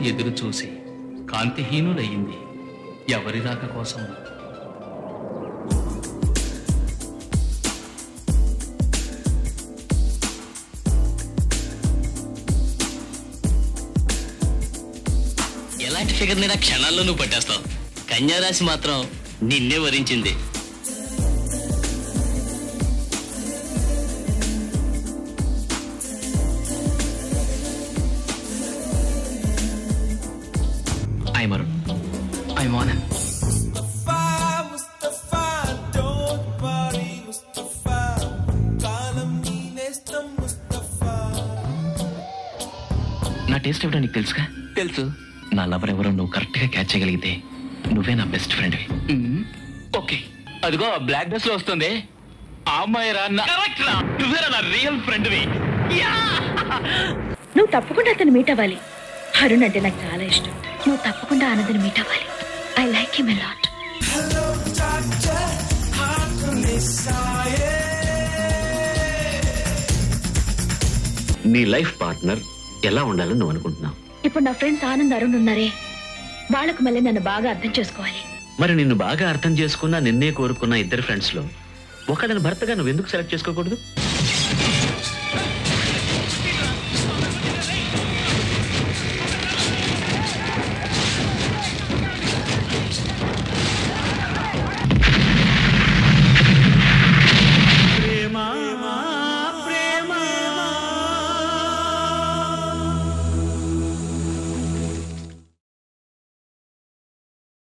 ఎదురు చూసి కాంతిహీనులయ్యింది ఎవరి రాక కోసం ఎలాంటి ఫిగర్ నైనా క్షణాల్లో నువ్వు పట్టేస్తావు కన్యారాశి మాత్రం నిన్నే వరించింది ఐ మరుణ్ ఐ మోనన్ Mustafa, don't worry, Mustafa. కాలం నీ నేస్తం Mustafa. నా టేస్ట్ ఎవరో నీకు తెలుసుగా తెలుసు నా లవర్ ఎవరో నువ్వు కరెక్ట్ గా క్యాచ్ చేయగలిగితే నువ్వే నా బెస్ట్ ఫ్రెండ్ ఓకే అదిగో బ్లాక్ డ్రెస్ లో వస్తుంది ఆ అమ్మాయి రా కరెక్ట్ రా నువ్వేరా నా రియల్ ఫ్రెండ్ నువ్వు తప్పకుండా అతను మీట్ అవ్వాలి అరుణ్ అంటే నాకు చాలా ఇష్టం నువ్వు తప్పకుండా ఆనందని మీట్ అవ్వాలి I like him lot Hello, doctor, ఆకులిసాయే. నీ లైఫ్ పార్ట్నర్ ఎలా ఉండాలని నువ్వు అనుకుంటున్నావు ఇప్పుడు నా ఫ్రెండ్స్ ఆనంద్ అరుణ్ ఉన్నారే వాళ్ళకు మళ్ళీ నన్ను బాగా అర్థం చేసుకోవాలి మరి నిన్ను బాగా అర్థం చేసుకున్న నిన్నే కోరుకున్న ఇద్దరు ఫ్రెండ్స్ లో ఒకళ్ళని భర్తగా నువ్వు ఎందుకు సెలెక్ట్ చేసుకోకూడదు